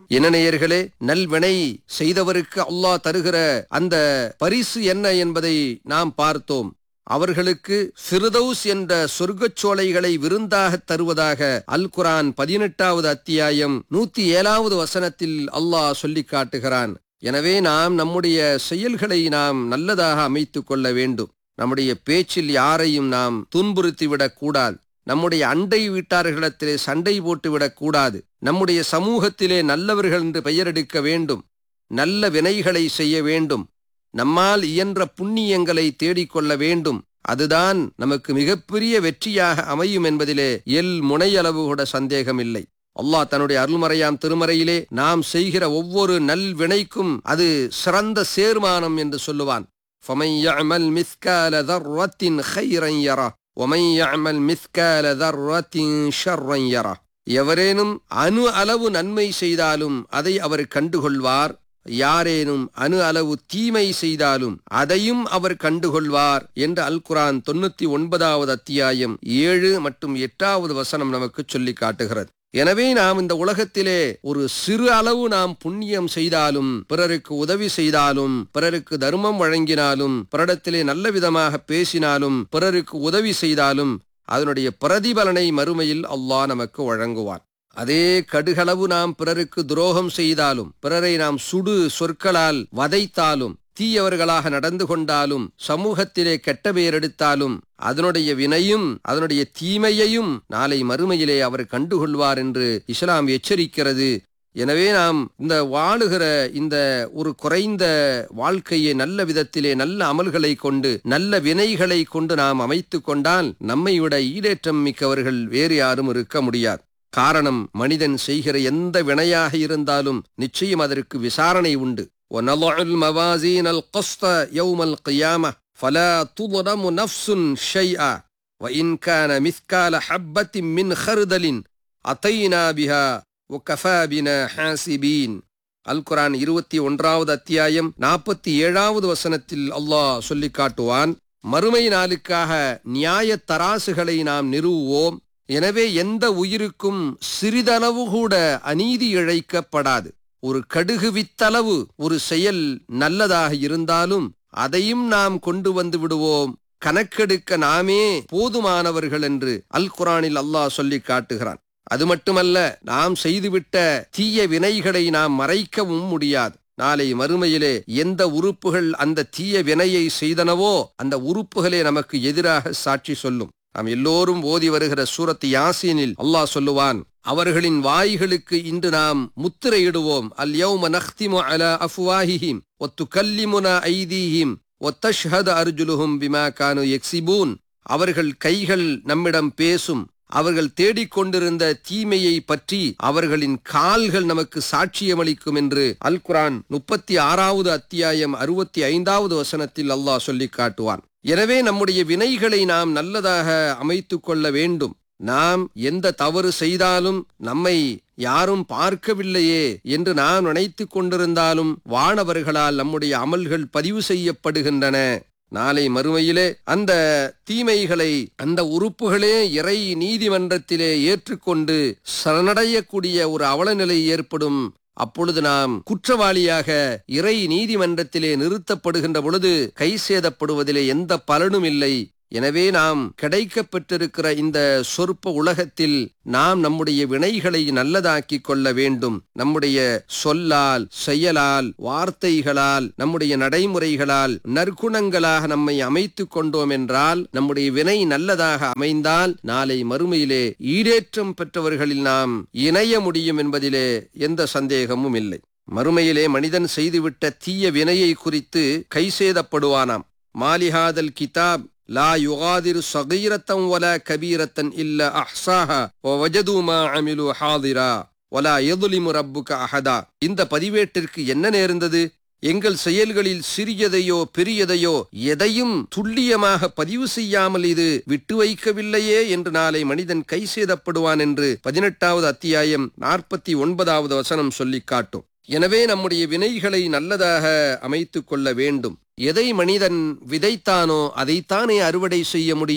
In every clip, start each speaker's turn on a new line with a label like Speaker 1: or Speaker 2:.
Speaker 1: என்ன நேயர்களே நல்வினை செய்தவருக்கு அல்லாஹ் தருகிற அந்த பரிசு என்ன என்பதை நாம் பார்த்தோம் அவர்களுக்கு ஃபிர்தௌஸ் என்ற சொர்க்கச் சோலைகளை விருந்தாக தருவதாக அல் குரான் பதினெட்டாவது அத்தியாயம் நூத்தி ஏழாவது வசனத்தில் அல்லாஹ் சொல்லிக் காட்டுகிறான் எனவே நாம் நம்முடைய செயல்களை நாம் நல்லதாக அமைத்துக் கொள்ள வேண்டும் நம்முடைய பேச்சில் யாரையும் நாம் துன்புறுத்திவிடக் கூடாது நம்முடைய அண்டை வீட்டார்களிடத்திலே சண்டை போட்டுவிடக் கூடாது நம்முடைய சமூகத்திலே நல்லவர்கள் என்று பெயரெடுக்க வேண்டும் நல்ல வினைகளை செய்ய வேண்டும் நம்மால் இயன்ற புண்ணியங்களை தேடிக்கொள்ள வேண்டும் அதுதான் நமக்கு மிகப்பெரிய வெற்றியாக அமையும் என்பதிலே எல் முனையளவு கூட சந்தேகமில்லை அல்லாஹ் தன்னுடைய அருள்மறையாம் திருமறையிலே நாம் செய்கிற ஒவ்வொரு நல் வினைக்கும் அது சிறந்த சேர்மானம் என்று சொல்லுவான் فَمَنْ يَعْمَلْ مِثْقَالَ ذَرَّةٍ خَيْرًا يَرَهُ وَمَنْ يَعْمَلْ مِثْقَالَ ذَرَّةٍ شَرًّا يَرَهُ எவரேனும் அணு அளவு நன்மை செய்தாலும் அதை அவர் கண்டுகொள்வார் யாரேனும் அணு அளவு தீமை செய்தாலும் அதையும் அவர் கண்டுகொள்வார் என்று அல் குரான் தொண்ணூத்தி ஒன்பதாவது அத்தியாயம் ஏழு மற்றும் எட்டாவது வசனம் நமக்கு சொல்லி காட்டுகிறது எனவே நாம் இந்த உலகத்திலே ஒரு சிறு அளவு நாம் புண்ணியம் செய்தாலும் பிறருக்கு உதவி செய்தாலும் பிறருக்கு தர்மம் வழங்கினாலும் பிறரிடத்திலே நல்ல விதமாக பேசினாலும் பிறருக்கு உதவி செய்தாலும் அதனுடைய பிரதிபலனை மறுமையில் அல்லாஹ் நமக்கு வழங்குவான் அதே கடுகளவு நாம் பிறருக்கு துரோகம் செய்தாலும் பிறரை நாம் சுடு சொற்களால் வதைத்தாலும் தீயவர்களாக நடந்து கொண்டாலும் சமூகத்திலே கெட்ட பெயர் எடுத்தாலும் அதனுடைய வினையும் அதனுடைய தீமையையும் நாளை மறுமையிலே அவர் கண்டுகொள்வார் என்று இஸ்லாம் எச்சரிக்கிறது எனவே நாம் இந்த வாழுகிற இந்த ஒரு குறைந்த வாழ்க்கையை நல்ல விதத்திலே நல்ல அமல்களை கொண்டு நல்ல வினைகளை கொண்டு நாம் அமைத்து கொண்டால் நம்மை விட ஈடேற்றம் மிக்கவர்கள் வேறு யாரும் இருக்க முடியாது காரணம் மனிதன் செய்கிற எந்த வினையாக இருந்தாலும் நிச்சயம் அதற்கு விசாரணை உண்டு وَنَضَعُ الْمَوَازِينَ الْقِسْطَ يَوْمَ الْقِيَامَةِ فَلَا تُظْلَمُ نَفْسٌ شَيْئًا وَإِنْ كَانَ مِثْقَالَ حَبَّةٍ مِّنْ خَرْدَلٍ أَتَيْنَا بِهَا وَكَفَى بِنَا حَاسِبِينَ அல் குரான் இருபத்தி ஒன்றாவது அத்தியாயம் நாற்பத்தி ஏழாவது வசனத்தில் அல்லாஹ் சொல்லிக் காட்டுவான் மறுமை நாளுக்காக நியாய தராசுகளை நாம் நிறுவுவோம் எனவே எந்த உயிருக்கும் சிறிதளவு கூட அநீதி இழைக்கப்படாது ஒரு கடுகு வித்தளவு ஒரு செயல் நல்லதாக இருந்தாலும் அதையும் நாம் கொண்டு வந்து விடுவோம் கணக்கெடுக்க நாமே போதுமானவர்கள் என்று அல் குரானில் அல்லாஹ் சொல்லி காட்டுகிறான் அது மட்டுமல்ல நாம் செய்துவிட்ட தீய வினைகளை நாம் மறைக்கவும் முடியாது நாளை மறுமையிலே எந்த உறுப்புகள் அந்த தீய வினையை செய்தனவோ அந்த உறுப்புகளே நமக்கு எதிராக சாட்சி சொல்லும் நாம் எல்லோரும் ஓதி வருகிற சூரத் யாசீனில் அல்லாஹ் சொல்லுவான் அவர்களின் வாய்களுக்கு இன்று நாம் முத்திரையிடுவோம் அல் யௌம நஹ்திமு அலா அஃப்வாஹிஹிம் ஒத்து கல்லிமுனா ஐதீஹிம் ஒத்தஷ்ஹத அர்ஜுலுஹும் பிமா கானு எக்ஸிபூன் அவர்கள் கைகள் நம்மிடம் பேசும் அவர்கள் தேடிக்கொண்டிருந்த தீமையை பற்றி அவர்களின் கால்கள் நமக்கு சாட்சியமளிக்கும் என்று அல் குரான் முப்பத்தி ஆறாவது அத்தியாயம் அறுபத்தி ஐந்தாவது வசனத்தில் அல்லாஹ் சொல்லிக் காட்டுவான் எனவே நம்முடைய வினைகளை நாம் நல்லதாக அமைத்துக் கொள்ள வேண்டும் நாம் எந்த தவறு செய்தாலும் நம்மை யாரும் பார்க்கவில்லையே என்று நாம் நினைத்துக் கொண்டிருந்தாலும் வானவர்களால் நம்முடைய அமல்கள் பதிவு செய்யப்படுகின்றன நாளை மறுமையிலே அந்த தீமைகளை அந்த உறுப்புகளே இறை நீதிமன்றத்திலே ஏற்றுக்கொண்டு சரணடையக்கூடிய ஒரு அவலநிலை ஏற்படும் அப்பொழுது நாம் குற்றவாளியாக இறை நீதிமன்றத்திலே நிறுத்தப்படுகின்ற பொழுது கை சேதப்படுவதிலே எந்த பலனும் இல்லை எனவே நாம் கிடைக்கப் பெற்றிருக்கிற இந்த சொற்ப உலகத்தில் நாம் நம்முடைய வினைகளை நல்லதாக்கிக் கொள்ள வேண்டும் நம்முடைய சொல்லால் செயலால் வார்த்தைகளால் நம்முடைய நடைமுறைகளால் நற்குணங்களாக நம்மை அமைத்துக் கொண்டோம் என்றால் நம்முடைய வினை நல்லதாக அமைந்தால் நாளை மறுமையிலே ஈடேற்றம் பெற்றவர்களில் நாம் இணைய முடியும் என்பதிலே எந்த சந்தேகமும் இல்லை மறுமையிலே மனிதன் செய்துவிட்ட தீய வினையை குறித்து கை சேதப்படுவானாம் மாலிஹாதல் கிதாப் لا يغادر صغيرة ولا كبيرة إلا أحصاها ووجدوا ما عملوا حاضرا ولا يظلم ربك أحدا இந்த பதிவேட்டிற்கு என்ன நேர்ந்தது எங்கள் செயல்களில் சிறியதையோ பெரியதையோ எதையும் துல்லியமாக பதிவு செய்யாமல் இது விட்டு வைக்கவில்லையே என்று நாளை மனிதன் கை சேதப்படுவான் என்று பதினெட்டாவது அத்தியாயம் நாற்பத்தி ஒன்பதாவது வசனம் சொல்லிக் காட்டும் எனவே நம்முடைய வினைகளை நல்லதாக அமைத்துக் கொள்ள வேண்டும் எதை மனிதன் விதைத்தானோ அதைத்தானே அறுவடை செய்ய முடியும்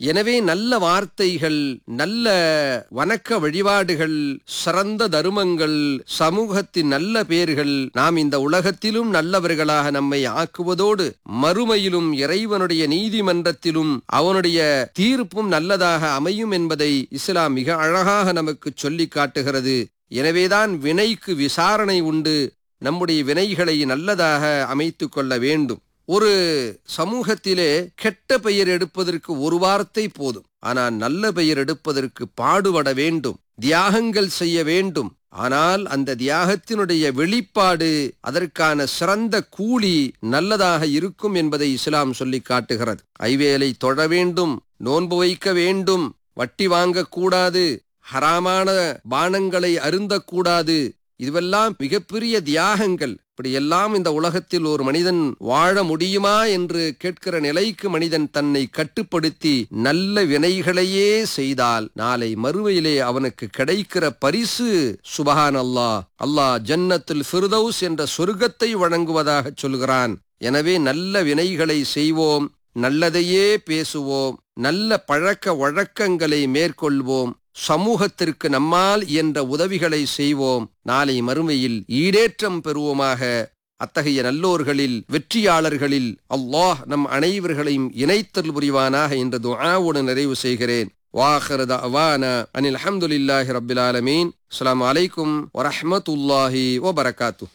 Speaker 1: எனவே நல்ல வார்த்தைகள் நல்ல வணக்க வழிபாடுகள் சிறந்த தருமங்கள் சமூகத்தின் நல்ல பேர்கள் நாம் இந்த உலகத்திலும் நல்லவர்களாக நம்மை ஆக்குவதோடு மறுமையிலும் இறைவனுடைய நீதிமன்றத்திலும் அவனுடைய தீர்ப்பும் நல்லதாக அமையும் என்பதை இஸ்லாம் மிக அழகாக நமக்கு சொல்லி காட்டுகிறது எனவேதான் வினைக்கு விசாரணை உண்டு நம்முடைய வினைகளை நல்லதாக அமைத்துக் கொள்ள வேண்டும் ஒரு சமூகத்திலே கெட்ட பெயர் எடுப்பதற்கு ஒரு வார்த்தை போதும் ஆனால் நல்ல பெயர் எடுப்பதற்கு பாடுபட வேண்டும் தியாகங்கள் செய்ய வேண்டும் ஆனால் அந்த தியாகத்தினுடைய வெளிப்பாடு அதற்கான சிறந்த கூலி நல்லதாக இருக்கும் என்பதை இஸ்லாம் சொல்லி காட்டுகிறது ஐவேலை தொழ வேண்டும் நோன்பு வைக்க வேண்டும் வட்டி வாங்கக்கூடாது ஹராமான பானங்களை அருந்தக்கூடாது இதுவெல்லாம் மிகப்பெரிய தியாகங்கள் இப்படியெல்லாம் இந்த உலகத்தில் ஒரு மனிதன் வாழ முடியுமா என்று கேட்கிற நிலைக்கு மனிதன் தன்னை கட்டுப்படுத்தி நல்ல வினைகளையே செய்தால் நாளை மறுமையிலே அவனுக்கு கிடைக்கிற பரிசு சுபஹான் அல்லாஹ் அல்லாஹ் ஜன்னத்துல் ஃபிர்தௌஸ் என்ற சொர்க்கத்தை வழங்குவதாக சொல்கிறான் எனவே நல்ல வினைகளை செய்வோம் நல்லதையே பேசுவோம் நல்ல பழக்க வழக்கங்களை மேற்கொள்வோம் சமூகத்திற்கு நம்மால் என்ற உதவிகளை செய்வோம் நாளை மறுமையில் ஈடேற்றம் பெறுவோமாக அத்தகைய நல்லோர்களில் வெற்றியாளர்களில் அல்லாஹ் நம் அனைவர்களையும் இணைத்தல் புரிவானாக என்ற துஆவோடு நிறைவு செய்கிறேன் வாஹர் அவானா அனில் அஹமதுல்லாஹி ரபில் ஆலமீன் அஸ்லாம் அலைக்கும் வரஹமத்துல்லாஹி வபரகாத்து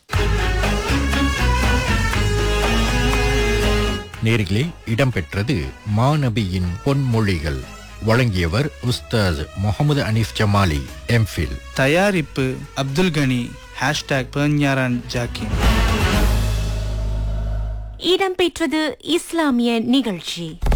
Speaker 2: நேர்களே இடம்பெற்றது மாநபியின் பொன்மொழிகள் வழங்கியவர் உஸ்தாஸ் முகமது அனீஃப் ஜமாலி எம்ஃபில்
Speaker 3: தயாரிப்பு அப்துல் கனி ஹேஷ்டாக் பெர்ஞாரான் ஜாக்கின்
Speaker 4: இடம்பெற்றது இஸ்லாமிய நிகழ்ச்சி